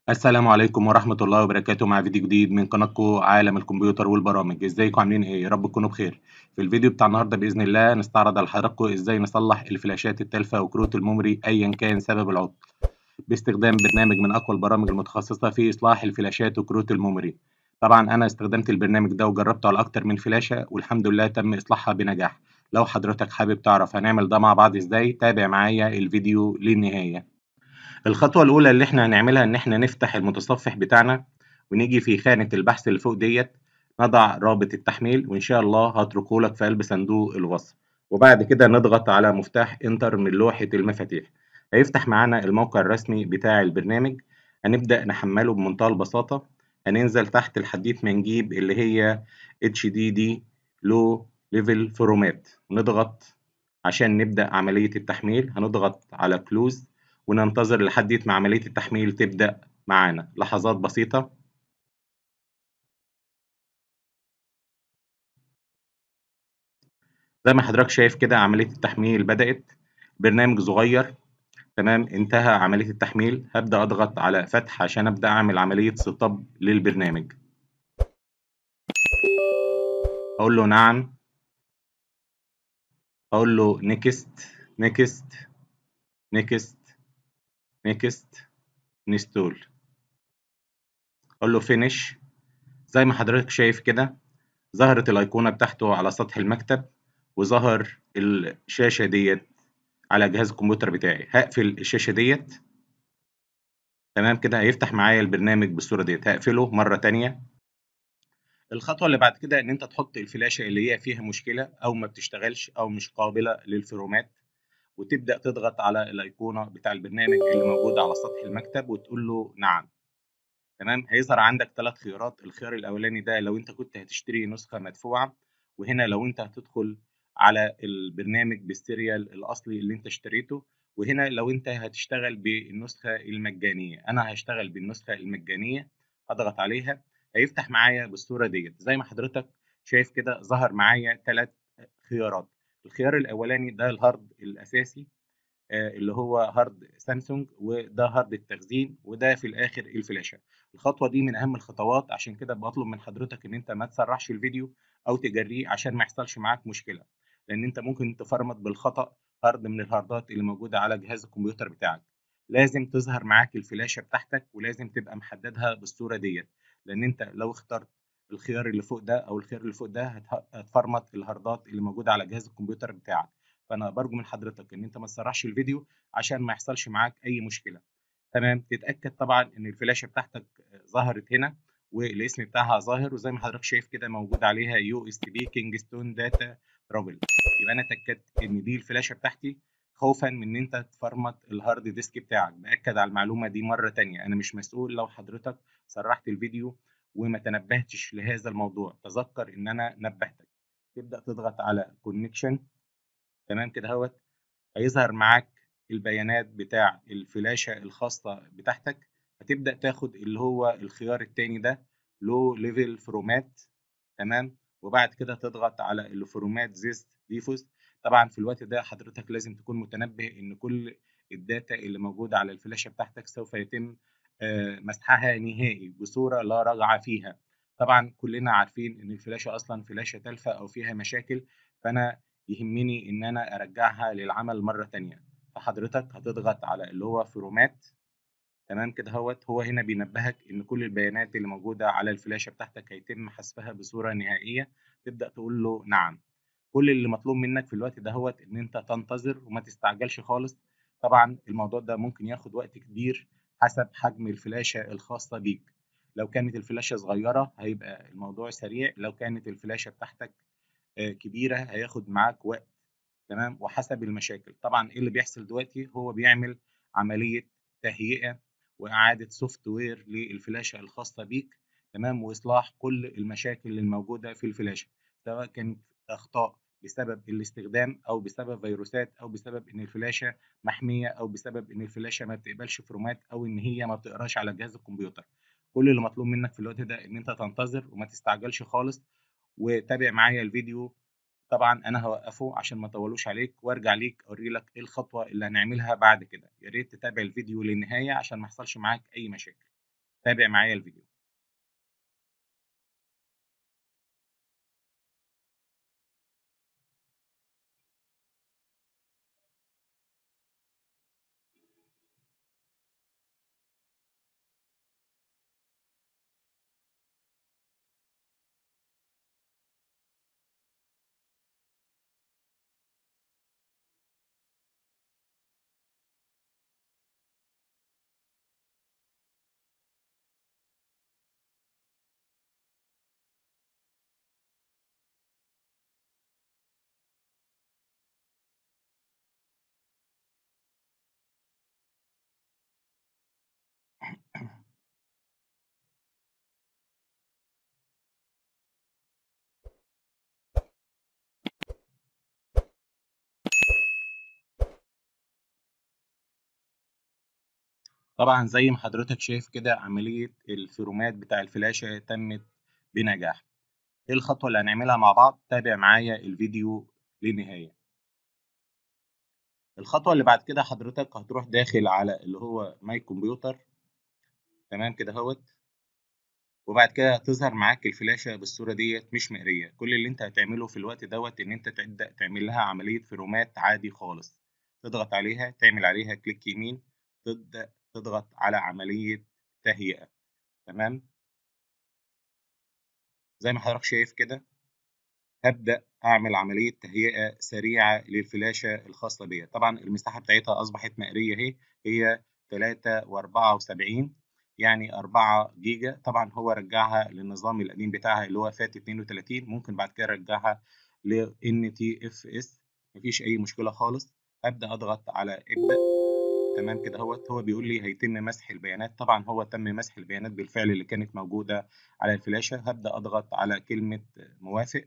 السلام عليكم ورحمة الله وبركاته مع فيديو جديد من قناتكم عالم الكمبيوتر والبرامج ازيكم عاملين ايه يا رب تكونوا بخير في الفيديو بتاع النهارده باذن الله نستعرض على حضراتكم ازاي نصلح الفلاشات التالفة وكروت الميموري ايا كان سبب العطل باستخدام برنامج من اقوى البرامج المتخصصة في اصلاح الفلاشات وكروت الميموري طبعا انا استخدمت البرنامج ده وجربته على اكتر من فلاشة والحمد لله تم اصلاحها بنجاح لو حضرتك حابب تعرف هنعمل ده مع بعض ازاي تابع معايا الفيديو للنهاية الخطوة الأولى اللي إحنا هنعملها إن إحنا نفتح المتصفح بتاعنا ونيجي في خانة البحث اللي فوق ديت نضع رابط التحميل وإن شاء الله هتركه لك في قلب صندوق الوصف وبعد كده نضغط على مفتاح انتر من لوحة المفاتيح هيفتح معانا الموقع الرسمي بتاع البرنامج هنبدأ نحمله بمنتهى البساطة هننزل تحت لحديت ما نجيب اللي هي HDD Low Level Format نضغط عشان نبدأ عملية التحميل هنضغط على كلوز وننتظر لحد ما عملية التحميل تبدأ معانا لحظات بسيطة زي ما حضرتك شايف كده عملية التحميل بدأت برنامج صغير تمام انتهى عملية التحميل هبدأ أضغط على فتح عشان أبدأ أعمل عملية سطب للبرنامج أقول له نعم أقول له نيكست نيكست نيكست نيكست انستول اقول له فينيش زي ما حضرتك شايف كده ظهرت الايقونه بتاعته على سطح المكتب وظهر الشاشه ديت على جهاز الكمبيوتر بتاعي هقفل الشاشه ديت تمام كده هيفتح معايا البرنامج بالصوره ديت هقفله مره تانية الخطوه اللي بعد كده ان انت تحط الفلاشه اللي هي فيها مشكله او ما بتشتغلش او مش قابله للفرومات وتبدأ تضغط على الأيقونة بتاع البرنامج اللي موجودة على سطح المكتب وتقول له نعم تمام هيظهر عندك ثلاث خيارات الخيار الأولاني ده لو أنت كنت هتشتري نسخة مدفوعة وهنا لو أنت هتدخل على البرنامج بالسيريال الأصلي اللي أنت اشتريته وهنا لو أنت هتشتغل بالنسخة المجانية أنا هشتغل بالنسخة المجانية هضغط عليها هيفتح معايا بالصورة ديت زي ما حضرتك شايف كده ظهر معايا ثلاث خيارات الخيار الاولاني ده الهارد الاساسي اللي هو هارد سامسونج وده هارد التخزين وده في الاخر الفلاشه الخطوه دي من اهم الخطوات عشان كده بطلب من حضرتك ان انت ما تسرحش الفيديو او تجريه عشان ما يحصلش معاك مشكله لان انت ممكن تفرمط بالخطا هارد من الهاردات اللي موجوده على جهاز الكمبيوتر بتاعك لازم تظهر معاك الفلاشه بتاعتك ولازم تبقى محددها بالصوره ديت لان انت لو اخترت الخيار اللي فوق ده او الخيار اللي فوق ده هتفرمط الهاردات اللي موجوده على جهاز الكمبيوتر بتاعك فانا برجو من حضرتك ان انت ما تسرحش الفيديو عشان ما يحصلش معاك اي مشكله تمام تتاكد طبعا ان الفلاشه بتاعتك ظهرت هنا والاسم بتاعها ظاهر وزي ما حضرتك شايف كده موجود عليها يو اس تي بي كينجستون داتا ترافل يبقى انا اتاكدت ان دي الفلاشه بتاعتي خوفا من ان انت تفرمط الهارد ديسك بتاعك باكد على المعلومه دي مره تانية انا مش مسؤول لو حضرتك سرحت الفيديو وما تنبهتش لهذا الموضوع تذكر ان انا نبهتك تبدا تضغط على كونكشن تمام كده اهوت هيظهر معاك البيانات بتاع الفلاشه الخاصه بتاعتك هتبدا تاخد اللي هو الخيار التاني ده لو ليفل فرومات تمام وبعد كده تضغط على الفرومات زيست ديفوز طبعا في الوقت ده حضرتك لازم تكون متنبه ان كل الداتا اللي موجوده على الفلاشه بتاعتك سوف يتم مسحها نهائي بصوره لا رجعه فيها طبعا كلنا عارفين ان الفلاشه اصلا فلاشه تالفه او فيها مشاكل فانا يهمني ان انا ارجعها للعمل مره تانية فحضرتك هتضغط على اللي هو فرومات تمام كده هوت هو هنا بينبهك ان كل البيانات اللي موجوده على الفلاشه بتاعتك هيتم حذفها بصوره نهائيه تبدا تقول له نعم كل اللي مطلوب منك في الوقت ده هوت ان انت تنتظر وما تستعجلش خالص طبعا الموضوع ده ممكن ياخد وقت كبير حسب حجم الفلاشة الخاصة بيك لو كانت الفلاشة صغيرة هيبقى الموضوع سريع لو كانت الفلاشة بتاعتك كبيرة هياخد معاك وقت تمام وحسب المشاكل طبعا ايه اللي بيحصل دلوقتي هو بيعمل عملية تهيئة وإعادة سوفت وير للفلاشة الخاصة بيك تمام وإصلاح كل المشاكل الموجودة في الفلاشة سواء كانت أخطاء بسبب الاستخدام او بسبب فيروسات او بسبب ان الفلاشه محميه او بسبب ان الفلاشه ما بتقبلش فرومات او ان هي ما بتقراش على جهاز الكمبيوتر كل اللي مطلوب منك في الوقت ده ان انت تنتظر وما تستعجلش خالص وتابع معايا الفيديو طبعا انا هوقفه عشان ما اطولوش عليك وارجع ليك اوري لك ايه الخطوه اللي هنعملها بعد كده يا ريت تتابع الفيديو للنهايه عشان ما يحصلش معاك اي مشاكل تابع معايا الفيديو طبعا زي ما حضرتك شايف كده عملية الفيرومات بتاع الفلاشة تمت بنجاح ايه الخطوة اللي هنعملها مع بعض تابع معايا الفيديو للنهاية الخطوة اللي بعد كده حضرتك هتروح داخل على اللي هو ماي كمبيوتر تمام كده اهوت وبعد كده هتظهر معاك الفلاشة بالصورة ديت مش مقرية كل اللي انت هتعمله في الوقت دوت ان انت تبدأ تعمل لها عملية فيرومات عادي خالص تضغط عليها تعمل عليها كليك يمين تبدأ تضغط على عملية تهيئة تمام زي ما حضرتك شايف كده هبدأ أعمل عملية تهيئة سريعة للفلاشة الخاصة بيا طبعا المساحة بتاعتها أصبحت مقرية اهي هي 3 و74 يعني 4 جيجا طبعا هو رجعها للنظام القديم بتاعها اللي هو فات 32 ممكن بعد كده رجعها ل NTFS مفيش أي مشكلة خالص هبدأ أضغط على ابدأ تمام كده اهوت هو بيقول لي هيتم مسح البيانات طبعا هو تم مسح البيانات بالفعل اللي كانت موجودة على الفلاشة هبدأ أضغط على كلمة موافق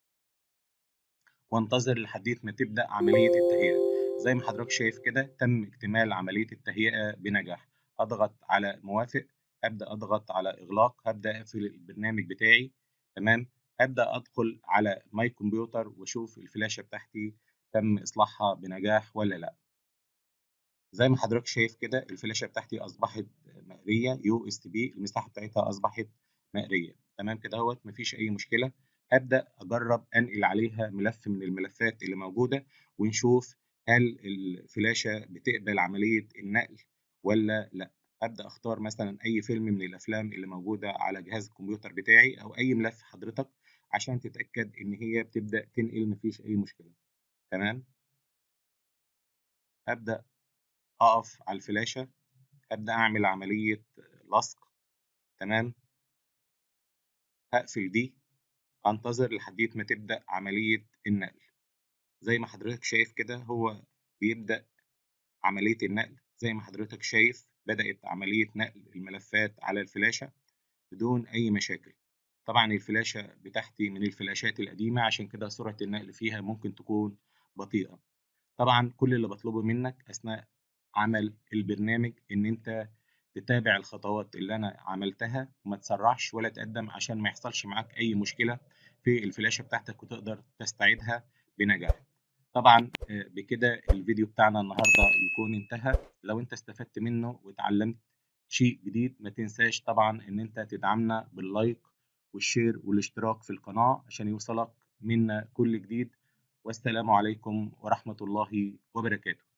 وانتظر لحد ما تبدأ عملية التهيئة زي ما حضرتك شايف كده تم اكتمال عملية التهيئة بنجاح أضغط على موافق أبدأ أضغط على إغلاق هبدأ أقفل البرنامج بتاعي تمام هبدأ أدخل على ماي كمبيوتر وأشوف الفلاشة بتاعتي تم إصلاحها بنجاح ولا لأ زي ما حضرتك شايف كده الفلاشة بتاعتي أصبحت مقرية يو اس بي المساحة بتاعتها أصبحت مقرية تمام كده اهوت مفيش أي مشكلة هبدأ أجرب أنقل عليها ملف من الملفات اللي موجودة ونشوف هل الفلاشة بتقبل عملية النقل ولا لا أبدأ أختار مثلا أي فيلم من الأفلام اللي موجودة على جهاز الكمبيوتر بتاعي أو أي ملف حضرتك عشان تتأكد إن هي بتبدأ تنقل مفيش أي مشكلة تمام أبدأ أقف على الفلاشة أبدأ أعمل عملية لصق تمام هقفل دي أنتظر لحد ما تبدأ عملية النقل زي ما حضرتك شايف كده هو بيبدأ عملية النقل زي ما حضرتك شايف بدأت عملية نقل الملفات على الفلاشة بدون أي مشاكل طبعا الفلاشة بتاعتي من الفلاشات القديمة عشان كده سرعة النقل فيها ممكن تكون بطيئة طبعا كل اللي بطلبه منك أثناء عمل البرنامج إن أنت تتابع الخطوات اللي أنا عملتها وما تسرعش ولا تقدم عشان ما يحصلش معاك أي مشكلة في الفلاشة بتاعتك وتقدر تستعيدها بنجاح طبعا بكده الفيديو بتاعنا النهارده يكون انتهى لو انت استفدت منه واتعلمت شيء جديد ما تنساش طبعا ان انت تدعمنا باللايك والشير والاشتراك في القناة عشان يوصلك منا كل جديد والسلام عليكم ورحمة الله وبركاته